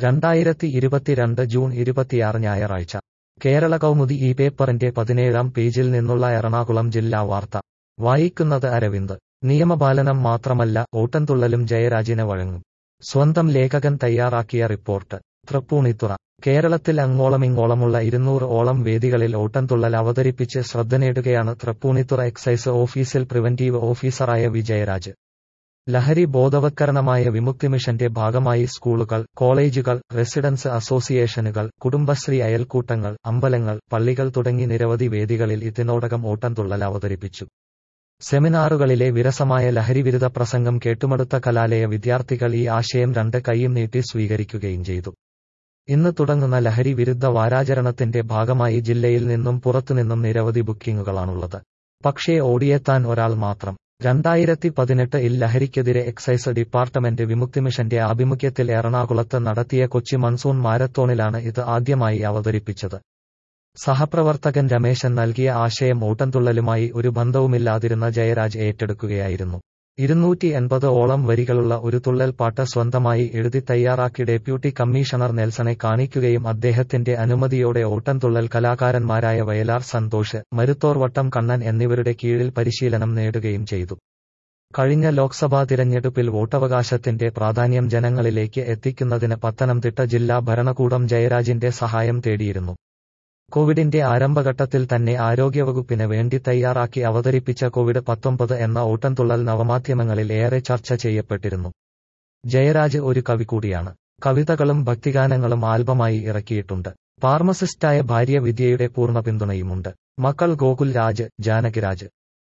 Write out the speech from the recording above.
രണ്ടായിരത്തി ഇരുപത്തിരണ്ട് ജൂൺ ഇരുപത്തിയാറ് ഞായറാഴ്ച കേരള കൗമുദി ഈ പേപ്പറിന്റെ പതിനേഴാം പേജിൽ നിന്നുള്ള എറണാകുളം ജില്ലാ വാർത്ത വായിക്കുന്നത് അരവിന്ദ് നിയമപാലനം മാത്രമല്ല ഓട്ടംതുള്ളലും ജയരാജിന് വഴങ്ങും സ്വന്തം ലേഖകൻ തയ്യാറാക്കിയ റിപ്പോർട്ട് തൃപ്പൂണിത്തുറ കേരളത്തിൽ അങ്ങോളമിങ്ങോളമുള്ള ഇരുന്നൂറ് ഓളം വേദികളിൽ ഓട്ടംതുള്ളൽ അവതരിപ്പിച്ച് ശ്രദ്ധ നേടുകയാണ് തൃപ്പൂണിത്തുറ എക്സൈസ് ഓഫീസിൽ പ്രിവന്റീവ് ഓഫീസറായ വിജയരാജ് ലഹരി ബോധവത്കരണമായ വിമുക്തി മിഷന്റെ ഭാഗമായി സ്കൂളുകൾ കോളേജുകൾ റെസിഡൻസ് അസോസിയേഷനുകൾ കുടുംബശ്രീ അയൽക്കൂട്ടങ്ങൾ അമ്പലങ്ങൾ പള്ളികൾ തുടങ്ങി നിരവധി വേദികളിൽ ഇതിനോടകം ഓട്ടംതുള്ളൽ അവതരിപ്പിച്ചു സെമിനാറുകളിലെ വിരസമായ ലഹരിവിരുദ്ധ പ്രസംഗം കേട്ടുമടുത്ത കലാലയ വിദ്യാർത്ഥികൾ ഈ ആശയം രണ്ട് കൈയും നീട്ടി സ്വീകരിക്കുകയും ചെയ്തു ഇന്ന് തുടങ്ങുന്ന ലഹരി വിരുദ്ധ വാരാചരണത്തിന്റെ ഭാഗമായി ജില്ലയിൽ നിന്നും പുറത്തുനിന്നും നിരവധി ബുക്കിംഗുകളാണുള്ളത് പക്ഷേ ഓടിയെത്താൻ ഒരാൾ മാത്രം രണ്ടായിരത്തി പതിനെട്ട് ഇൽ ലഹരിക്കെതിരെ എക്സൈസ് ഡിപ്പാർട്ട്മെന്റ് വിമുക്തി മിഷന്റെ ആഭിമുഖ്യത്തിൽ എറണാകുളത്ത് നടത്തിയ കൊച്ചി മൺസൂൺ മാരത്തോണിലാണ് ഇത് ആദ്യമായി അവതരിപ്പിച്ചത് സഹപ്രവർത്തകൻ രമേശൻ നൽകിയ ആശയം ഓട്ടംതുള്ളലുമായി ഒരു ബന്ധവുമില്ലാതിരുന്ന ജയരാജ് ഏറ്റെടുക്കുകയായിരുന്നു ഇരുന്നൂറ്റി എൺപത് ഓളം വരികളുള്ള ഒരു തുള്ളൽ പാട്ട് സ്വന്തമായി എഴുതി തയ്യാറാക്കി ഡെപ്യൂട്ടി കമ്മീഷണർ നെൽസണെ കാണിക്കുകയും അദ്ദേഹത്തിന്റെ അനുമതിയോടെ ഓട്ടംതുള്ളൽ കലാകാരന്മാരായ വയലാർ സന്തോഷ് മരുത്തോർവട്ടം കണ്ണൻ എന്നിവരുടെ കീഴിൽ പരിശീലനം നേടുകയും ചെയ്തു കഴിഞ്ഞ ലോക്സഭാ തിരഞ്ഞെടുപ്പിൽ വോട്ടവകാശത്തിന്റെ പ്രാധാന്യം ജനങ്ങളിലേക്ക് എത്തിക്കുന്നതിന് പത്തനംതിട്ട ജില്ലാ ഭരണകൂടം ജയരാജിന്റെ സഹായം തേടിയിരുന്നു കോവിഡിന്റെ ആരംഭഘട്ടത്തിൽ തന്നെ ആരോഗ്യവകുപ്പിന് വേണ്ടി തയ്യാറാക്കി അവതരിപ്പിച്ച കോവിഡ് പത്തൊമ്പത് എന്ന ഓട്ടംതുള്ളൽ നവമാധ്യമങ്ങളിൽ ഏറെ ചർച്ച ചെയ്യപ്പെട്ടിരുന്നു ജയരാജ് ഒരു കവി കൂടിയാണ് കവിതകളും ഭക്തിഗാനങ്ങളും ആൽബമായി ഇറക്കിയിട്ടുണ്ട് ഫാർമസിസ്റ്റായ ഭാര്യ വിദ്യയുടെ പൂർണ്ണ പിന്തുണയുമുണ്ട് മക്കൾ ഗോകുൽ രാജ് ജാനകിരാജ്